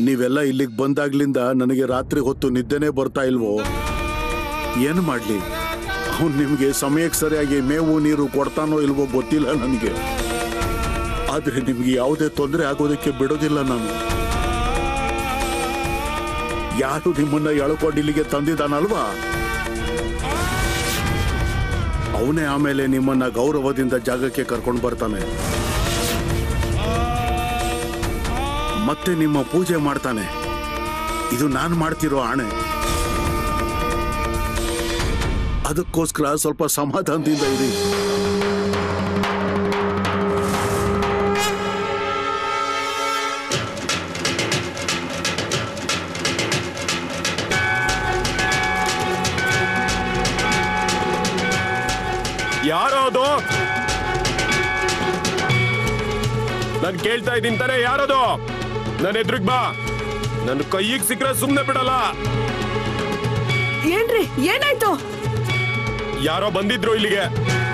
ನೀವೆಲ್ಲ ಇಲ್ಲಿಗೆ ಬಂದಾಗ್ಲಿಂದ ನನಗೆ ರಾತ್ರಿ ಹೊತ್ತು ನಿದ್ದೆನೇ ಬರ್ತಾ ಇಲ್ವೋ ಏನು ಮಾಡ್ಲಿ ಅವ್ನು ನಿಮ್ಗೆ ಸಮಯಕ್ಕೆ ಸರಿಯಾಗಿ ಮೇವು ನೀರು ಕೊಡ್ತಾನೋ ಇಲ್ವೋ ಗೊತ್ತಿಲ್ಲ ನನಗೆ ಆದ್ರೆ ನಿಮ್ಗೆ ಯಾವುದೇ ತೊಂದರೆ ಆಗೋದಕ್ಕೆ ಬಿಡೋದಿಲ್ಲ ನಾನು ಯಾರು ನಿಮ್ಮನ್ನ ಎಳ್ಕೊಂಡು ಇಲ್ಲಿಗೆ ತಂದಿದ್ದಾನಲ್ವಾ ಅವನೇ ಆಮೇಲೆ ನಿಮ್ಮನ್ನ ಗೌರವದಿಂದ ಜಾಗಕ್ಕೆ ಕರ್ಕೊಂಡು ಬರ್ತಾನೆ ಮತ್ತೆ ನಿಮ್ಮ ಪೂಜೆ ಮಾಡ್ತಾನೆ ಇದು ನಾನು ಮಾಡ್ತಿರೋ ಆಣೆ ಅದಕ್ಕೋಸ್ಕರ ಸ್ವಲ್ಪ ಸಮಾಧಾನದಿಂದ ಇರಿ ಯಾರೋ ಅದು ನಾನ್ ಕೇಳ್ತಾ ಇದ್ದೀನಿ ತಾನೇ ಯಾರದು ನನ್ನ ಎದುರಿಗೆ ಬಾ ನನ್ನ ಕೈಯಿಗೆ ಸಿಕ್ಕರೆ ಸುಮ್ಮನೆ ಬಿಡಲ್ಲ ಏನ್ರಿ ಏನಾಯ್ತು ಯಾರೋ ಬಂದಿದ್ರು ಇಲ್ಲಿಗೆ